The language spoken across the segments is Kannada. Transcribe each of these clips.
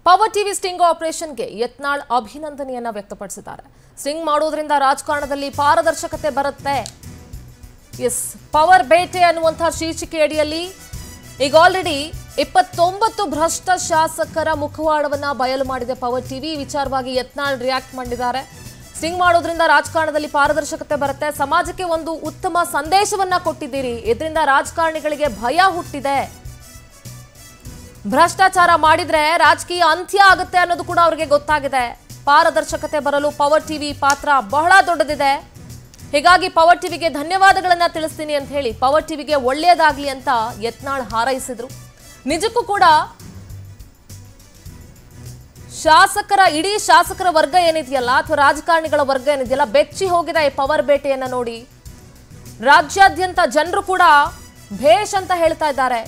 ಪವರ್ ಟಿವಿ ಸ್ಟಿಂಗ್ ಆಪರೇಷನ್ಗೆ ಯತ್ನಾಳ್ ಅಭಿನಂದನೆಯನ್ನ ವ್ಯಕ್ತಪಡಿಸಿದ್ದಾರೆ ಸ್ಟಿಂಗ್ ಮಾಡೋದ್ರಿಂದ ರಾಜಕಾರಣದಲ್ಲಿ ಪಾರದರ್ಶಕತೆ ಬರುತ್ತೆ ಎಸ್ ಪವರ್ ಬೇಟೆ ಅನ್ನುವಂತಹ ಶೀರ್ಷಿಕೆ ಅಡಿಯಲ್ಲಿ ಈಗ ಆಲ್ರೆಡಿ ಇಪ್ಪತ್ತೊಂಬತ್ತು ಭ್ರಷ್ಟ ಶಾಸಕರ ಮುಖವಾಡವನ್ನ ಬಯಲು ಮಾಡಿದೆ ಪವರ್ ಟಿವಿ ಈ ವಿಚಾರವಾಗಿ ಯತ್ನಾಳ್ ರಿಯಾಕ್ಟ್ ಮಾಡಿದ್ದಾರೆ ಸ್ಟಿಂಗ್ ಮಾಡೋದ್ರಿಂದ ರಾಜಕಾರಣದಲ್ಲಿ ಪಾರದರ್ಶಕತೆ ಬರುತ್ತೆ ಸಮಾಜಕ್ಕೆ ಒಂದು ಉತ್ತಮ ಸಂದೇಶವನ್ನ ಕೊಟ್ಟಿದ್ದೀರಿ ಇದರಿಂದ ರಾಜಕಾರಣಿಗಳಿಗೆ ಭಯ ಹುಟ್ಟಿದೆ ಭ್ರಷ್ಟಾಚಾರ ಮಾಡಿದ್ರೆ ರಾಜಕೀಯ ಅಂತ್ಯ ಆಗುತ್ತೆ ಅನ್ನೋದು ಕೂಡ ಅವರಿಗೆ ಗೊತ್ತಾಗಿದೆ ಪಾರದರ್ಶಕತೆ ಬರಲು ಪವರ್ ಟಿವಿ ಪಾತ್ರ ಬಹಳ ದೊಡ್ಡದಿದೆ ಹೀಗಾಗಿ ಪವರ್ ಟಿವಿಗೆ ಧನ್ಯವಾದಗಳನ್ನ ತಿಳಿಸ್ತೀನಿ ಅಂತ ಹೇಳಿ ಪವರ್ ಟಿವಿಗೆ ಒಳ್ಳೆಯದಾಗ್ಲಿ ಅಂತ ಯತ್ನಾಳ್ ಹಾರೈಸಿದ್ರು ನಿಜಕ್ಕೂ ಕೂಡ ಶಾಸಕರ ಇಡೀ ಶಾಸಕರ ವರ್ಗ ಏನಿದೆಯಲ್ಲ ಅಥವಾ ರಾಜಕಾರಣಿಗಳ ವರ್ಗ ಏನಿದೆಯಲ್ಲ ಬೆಚ್ಚಿ ಹೋಗಿದೆ ಈ ಪವರ್ ಬೇಟೆಯನ್ನ ನೋಡಿ ರಾಜ್ಯಾದ್ಯಂತ ಜನರು ಕೂಡ ಭೇಷ್ ಅಂತ ಹೇಳ್ತಾ ಇದ್ದಾರೆ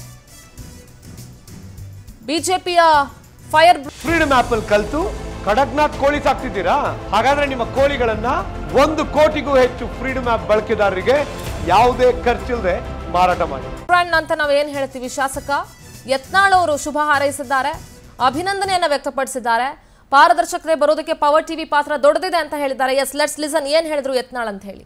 ಬಿಜೆಪಿಯ ಫೈರ್ ಫ್ರೀಡಮ್ ಆಪ್ ಅಲ್ಲಿ ಕಲ್ತು ಕಡಕ್ನಾಥ್ ಕೋಳಿ ಸಾಕ್ತಿದ್ದೀರಾ ಹಾಗಾದ್ರೆ ನಿಮ್ಮ ಕೋಳಿಗಳನ್ನ ಒಂದು ಕೋಟಿಗೂ ಹೆಚ್ಚು ಫ್ರೀಡಮ್ ಆಪ್ ಬಳಕೆದಾರರಿಗೆ ಯಾವುದೇ ಖರ್ಚಿಲ್ಲದೆ ಮಾರಾಟ ಮಾಡಿ ಬ್ರ್ಯಾಂಡ್ ಅಂತ ನಾವು ಏನ್ ಹೇಳ್ತೀವಿ ಶಾಸಕ ಯತ್ನಾಳ್ ಅವರು ಶುಭ ಹಾರೈಸಿದ್ದಾರೆ ಅಭಿನಂದನೆಯನ್ನ ವ್ಯಕ್ತಪಡಿಸಿದ್ದಾರೆ ಪಾರದರ್ಶಕತೆ ಬರೋದಕ್ಕೆ ಪವರ್ ಟಿವಿ ಪಾತ್ರ ದೊಡ್ಡದಿದೆ ಅಂತ ಹೇಳಿದ್ದಾರೆ ಎಸ್ ಲೆಟ್ಸ್ ಲಿಸನ್ ಏನ್ ಹೇಳಿದ್ರು ಯತ್ನಾಳ್ ಅಂತ ಹೇಳಿ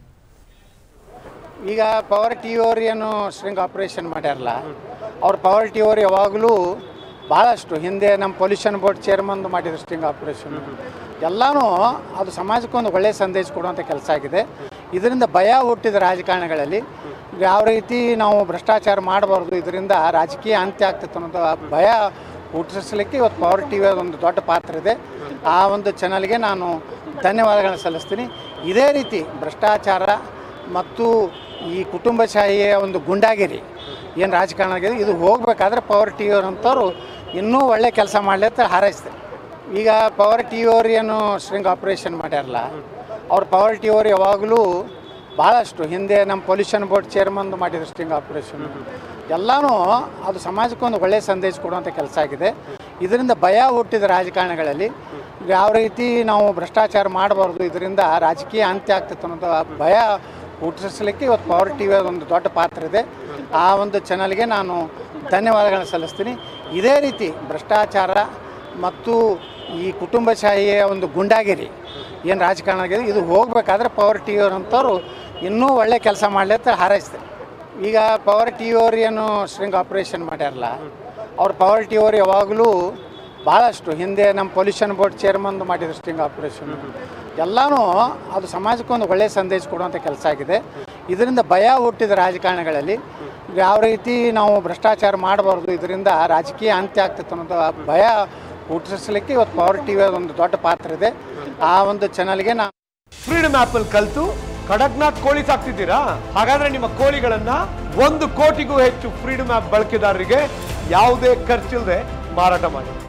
ಈಗ ಪವರ್ ಟಿ ಅವ್ರು ಏನು ಸ್ಟ್ರಿಂಗ್ ಆಪ್ರೇಷನ್ ಮಾಡ್ಯಾರಲ್ಲ ಅವ್ರು ಪವರ್ ಟಿ ಅವ್ರು ಯಾವಾಗಲೂ ಭಾಳಷ್ಟು ಹಿಂದೆ ನಮ್ಮ ಪೊಲ್ಯೂಷನ್ ಬೋರ್ಡ್ ಚೇರ್ಮನ್ದು ಮಾಡಿದ್ರು ಸ್ಟ್ರಿಂಗ್ ಆಪ್ರೇಷನ್ ಎಲ್ಲನೂ ಅದು ಸಮಾಜಕ್ಕೆ ಒಂದು ಒಳ್ಳೆಯ ಸಂದೇಶ ಕೊಡುವಂಥ ಕೆಲಸ ಆಗಿದೆ ಇದರಿಂದ ಭಯ ಹುಟ್ಟಿದ ರಾಜಕಾರಣಿಗಳಲ್ಲಿ ಯಾವ ರೀತಿ ನಾವು ಭ್ರಷ್ಟಾಚಾರ ಮಾಡಬಾರ್ದು ಇದರಿಂದ ರಾಜಕೀಯ ಅಂತ್ಯ ಆಗ್ತಿತ್ತು ಅನ್ನೋದು ಆ ಭಯ ಹುಟ್ಟಿಸಲಿಕ್ಕೆ ಇವತ್ತು ಪವರ್ ಟಿ ವಿ ಒಂದು ದೊಡ್ಡ ಪಾತ್ರ ಇದೆ ಆ ಒಂದು ಚಾನಲ್ಗೆ ನಾನು ಧನ್ಯವಾದಗಳನ್ನ ಸಲ್ಲಿಸ್ತೀನಿ ಇದೇ ರೀತಿ ಭ್ರಷ್ಟಾಚಾರ ಮತ್ತು ಈ ಕುಟುಂಬಶಾಹಿಯ ಒಂದು ಗುಂಡಾಗಿರಿ ಏನು ರಾಜಕಾರಣ ಆಗಿದೆ ಇದು ಹೋಗಬೇಕಾದ್ರೆ ಪವರ್ ಟಿ ವಿಯವ್ರಂಥವ್ರು ಇನ್ನೂ ಒಳ್ಳೆ ಕೆಲಸ ಮಾಡಲಿ ಅಂತ ಹಾರೈಸ್ತಾರೆ ಈಗ ಪವರ್ ಟಿ ವಿಯವ್ರು ಏನು ಸ್ಟ್ರಿಂಗ್ ಆಪ್ರೇಷನ್ ಮಾಡ್ಯಾರಲ್ಲ ಅವ್ರು ಪವರ್ ಟಿ ಅವ್ರು ಯಾವಾಗಲೂ ಭಾಳಷ್ಟು ಹಿಂದೆ ನಮ್ಮ ಪೊಲ್ಯೂಷನ್ ಬೋರ್ಡ್ ಚೇರ್ಮನ್ದು ಮಾಡಿದ್ರು ಸ್ಟ್ರಿಂಗ್ ಆಪ್ರೇಷನ್ ಎಲ್ಲನೂ ಅದು ಸಮಾಜಕ್ಕೆ ಒಂದು ಒಳ್ಳೆಯ ಸಂದೇಶ ಕೊಡುವಂಥ ಕೆಲಸ ಆಗಿದೆ ಇದರಿಂದ ಭಯ ಹುಟ್ಟಿದ ರಾಜಕಾರಣಿಗಳಲ್ಲಿ ಯಾವ ರೀತಿ ನಾವು ಭ್ರಷ್ಟಾಚಾರ ಮಾಡಬಾರ್ದು ಇದರಿಂದ ರಾಜಕೀಯ ಅಂತ್ಯ ಆಗ್ತಿತ್ತು ಅನ್ನೋದು ಆ ಭಯ ಹುಟ್ಟಿಸಲಿಕ್ಕೆ ಇವತ್ತು ಪವರ್ ಟಿ ವಿ ಒಂದು ದೊಡ್ಡ ಪಾತ್ರ ಇದೆ ಆ ಒಂದು ಚಾನಲ್ಗೆ ನಾನು ಧನ್ಯವಾದಗಳನ್ನ ಸಲ್ಲಿಸ್ತೀನಿ ಇದೇ ರೀತಿ ಭ್ರಷ್ಟಾಚಾರ ಮತ್ತು ಈ ಕುಟುಂಬಶಾಹಿಯ ಒಂದು ಗುಂಡಾಗಿರಿ ಏನು ರಾಜಕಾರಣ ಆಗಿದೆ ಇದು ಹೋಗಬೇಕಾದ್ರೆ ಪವರ್ ಟಿ ವಿಯವ್ರಂಥವ್ರು ಇನ್ನೂ ಒಳ್ಳೆ ಕೆಲಸ ಮಾಡಲಿ ಅಂತ ಹಾರೈಸ್ತಾರೆ ಈಗ ಪವರ್ ಟಿ ವಿಯವ್ರು ಏನು ಸ್ಟ್ರಿಂಗ್ ಆಪ್ರೇಷನ್ ಮಾಡ್ಯಾರಲ್ಲ ಅವ್ರು ಪವರ್ ಟಿ ಅವ್ರು ಯಾವಾಗಲೂ ಭಾಳಷ್ಟು ಹಿಂದೆ ನಮ್ಮ ಪೊಲ್ಯೂಷನ್ ಬೋರ್ಡ್ ಚೇರ್ಮನ್ದು ಮಾಡಿದ್ರು ಸ್ಟ್ರಿಂಗ್ ಆಪ್ರೇಷನ್ ಎಲ್ಲನೂ ಅದು ಸಮಾಜಕ್ಕೆ ಒಂದು ಒಳ್ಳೆಯ ಸಂದೇಶ ಕೊಡುವಂಥ ಕೆಲಸ ಆಗಿದೆ ಇದರಿಂದ ಭಯ ಹುಟ್ಟಿದ ರಾಜಕಾರಣಿಗಳಲ್ಲಿ ಯಾವ ರೀತಿ ನಾವು ಭ್ರಷ್ಟಾಚಾರ ಮಾಡಬಾರ್ದು ಇದರಿಂದ ರಾಜಕೀಯ ಅಂತ್ಯ ಆಗ್ತಿತ್ತು ಅನ್ನೋದು ಆ ಭಯ ಹುಟ್ಟಿಸಲಿಕ್ಕೆ ಇವತ್ತು ಪವರ್ ಟಿ ವಿ ಒಂದು ದೊಡ್ಡ ಪಾತ್ರ ಇದೆ ಆ ಒಂದು ಚಾನಲ್ಗೆ ನಾನು ಫ್ರೀಡಮ್ ಆಪ್ ಅಲ್ಲಿ ಕಲ್ತು ಕಡಕ್ನಾಥ್ ಕೋಳಿ ಸಾಕ್ತಿದ್ದೀರಾ ಹಾಗಾದ್ರೆ ನಿಮ್ಮ ಕೋಳಿಗಳನ್ನ ಒಂದು ಕೋಟಿಗೂ ಹೆಚ್ಚು ಫ್ರೀಡಮ್ ಆಪ್ ಬಳಕೆದಾರರಿಗೆ ಯಾವುದೇ ಖರ್ಚಿಲ್ಲದೆ ಮಾರಾಟ ಮಾಡಿ